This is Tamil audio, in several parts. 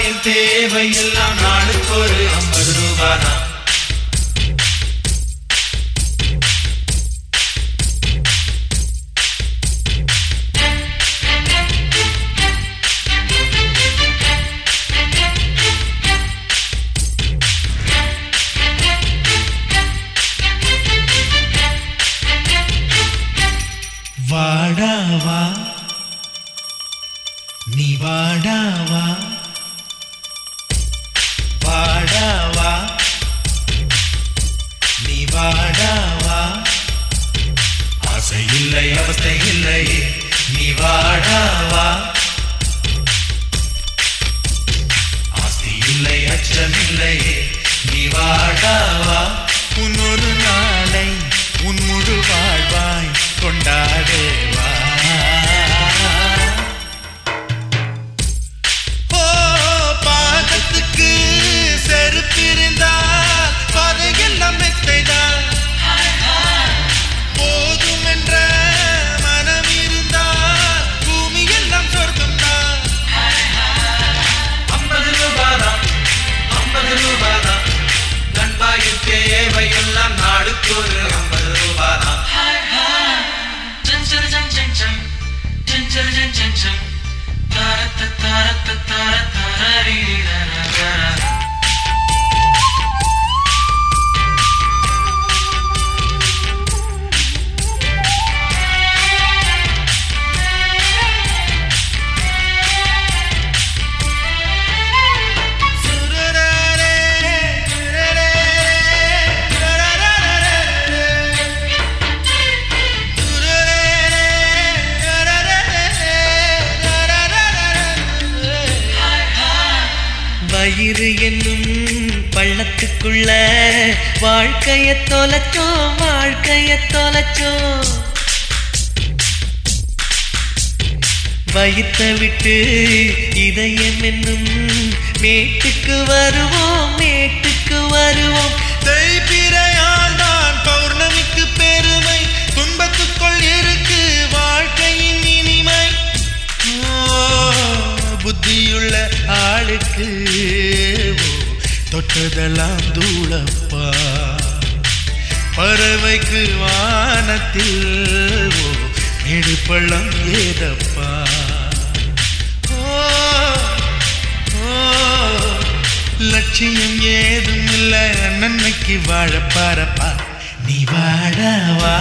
நண்பாயின் தேவை எல்லாம் நாளுக்கு ஒரு ஐம்பது ரூபாதான் வாடாவா நீ வாடாவா வாடாவா நீ வாடாவா ஆசை இல்லை அவஸ்தை இல்லை நீ வாடாவா ஆஸ்தி இல்லை அச்சம் இல்லை நீ வாடாவா உன்னொரு நாளை உன் முழு வாழ்வாய் கொண்டாடேவா ஓ பாதத்துக்கு செருப்பிருந்தால் பாதையெல்லாம் மெத்தைதான் போதும் என்ற மனம் இருந்தால் பூமி எல்லாம் சொர்க்கம்தான் ஐம்பது ரூபாதான் ஐம்பது ரூபாதான் நண்பாயின் தேவை எல்லாம் நாளுக்கு ஒரு ஐம்பது ரூபாதான் வயிறு என்னும் பள்ளத்துக்குள்ள வாழ்க்கைய தொலைச்சோம் வாழ்க்கைய தொலைச்சோம் வயிற்ற விட்டு இதயம் என்னும் மேட்டுக்கு வருவோம் மேட்டுக்கு வருவோம் தேய்பிறையால் தான் பௌர்ணமிக்கு பெருமை துன்பத்துக்குள் இருக்கு வாழ்க்கையின் இனிமை ஓ, புத்தியுள்ள ஆளுக்கு ஓ, தொட்டதெல்லாம் தூளப்பா பறவைக்கு வானத்தில் ஓ மேடு பள்ளம் ஏதப்பா ஓ ஓ, லட்சியம் ஏதும் இல்ல நன்மைக்கு வாழ பாரப்பா நீ வாழவா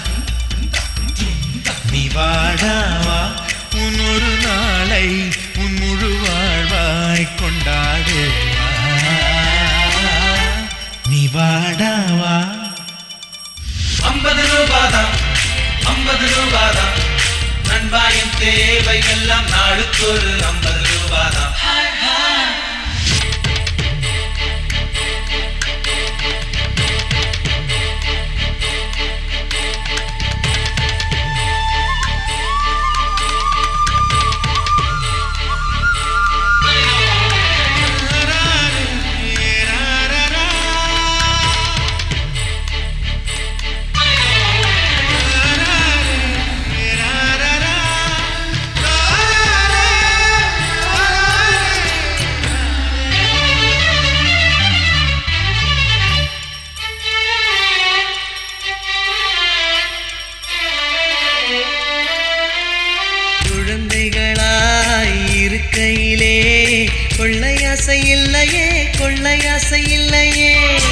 நீ வாழவா உன் ஒரு நாளை உன் முழு வாழ்வாய் கொண்டாடுவா நீ வாடாவா ஐம்பது ரூபாதான் ஐம்பது ரூபாதான் நண்பாயின் தேவை எல்லாம் நாளுக்கு ஒரு ஐம்பது ரூபாதான் குழந்தைகளாய் இருக்கையிலே கொள்ளையாசை இல்லையே கொள்ளையாசை இல்லையே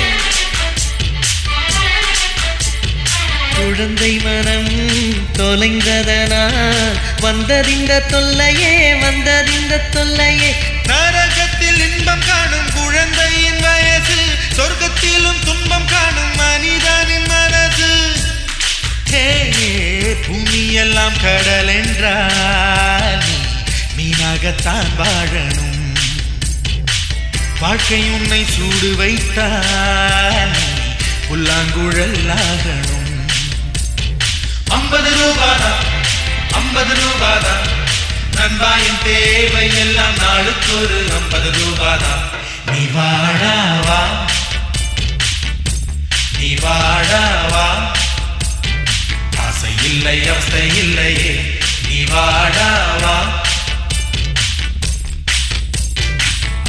குழந்தை மனம் தொலைந்ததனால் வந்ததிந்த தொல்லையே வந்ததிந்த தொல்லையே நரகத்தில் இன்பம் காணும் குழந்தையின் வயசு சொர்க்கத்திலும் துன்பம் காணும் மனிதனின் மனசு ஹே, பூமியெல்லாம் கடல் என்றால் நீ மீனாகத்தான் வாழணும் வாழ்க்கை உன்னை சூடு வைத்தால் நீ புல்லாங்குழல் ஆகணும் ஐம்பது ரூபாதான் ஐம்பது ரூபாதான் நண்பாயின் தேவை எல்லாம் நாளுக்கு ஒரு ஐம்பது ரூபாதான் நீ வாடாவா நீ வாடாவா ஆசை இல்லை அவஸ்தை இல்லையே நீ வாடாவா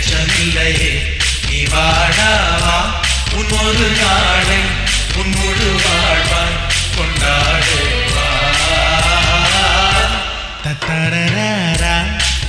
அச்சமில்லையே நீ வாடாவா உன் ஒரு நாளை உன் முழு வாழ்வாய் கொண்டாடுவா தத்தரரா